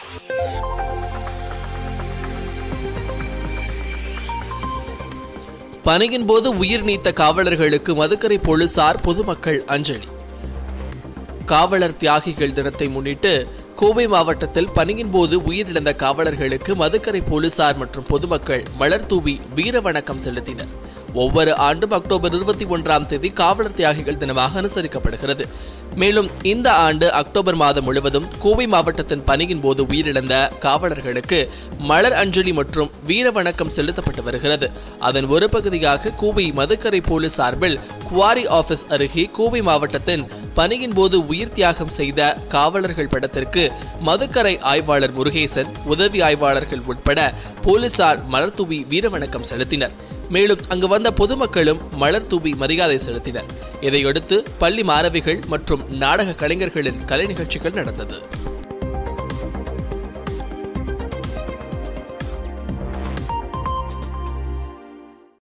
பணியின் போது உயிர் நீத்த காவலர்களுக்கு மதுக்கரை போலீசார் பொதுமக்கள் அஞ்சலி காவலர் தியாகிகள் தினத்தை முன்னிட்டு கோவை மாவட்டத்தில் பணியின் போது உயிரிழந்த காவலர்களுக்கு மதுக்கரை போலீசார் மற்றும் பொதுமக்கள் மலர் தூவி வீர வணக்கம் செலுத்தினர் ஒவ்வொரு ஆண்டும் அக்டோபர் இருபத்தி ஒன்றாம் தேதி காவலர் தியாகிகள் தினமாக அனுசரிக்கப்படுகிறது மேலும் இந்த ஆண்டு அக்டோபர் மாதம் முழுவதும் கோவை மாவட்டத்தின் பணியின் போது உயிரிழந்த காவலர்களுக்கு மலர் அஞ்சலி மற்றும் வீர வணக்கம் செலுத்தப்பட்டு வருகிறது அதன் ஒரு பகுதியாக கோவை மதுக்கரை போலீஸ் சார்பில் குவாரி ஆபீஸ் அருகே கோவை மாவட்டத்தின் பணியின் போது உயிர் தியாகம் செய்த காவலர்கள் படத்திற்கு மதுக்கரை ஆய்வாளர் முருகேசன் உதவி ஆய்வாளர்கள் உட்பட போலீசார் மலர் தூவி வீரவணக்கம் செலுத்தினர் மேலும் அங்கு வந்த பொதுமக்களும் மலர் தூவி மரியாதை செலுத்தினர் இதையடுத்து பள்ளி மாணவிகள் மற்றும் நாடக கலைஞர்களின் கலை நிகழ்ச்சிகள் நடந்தது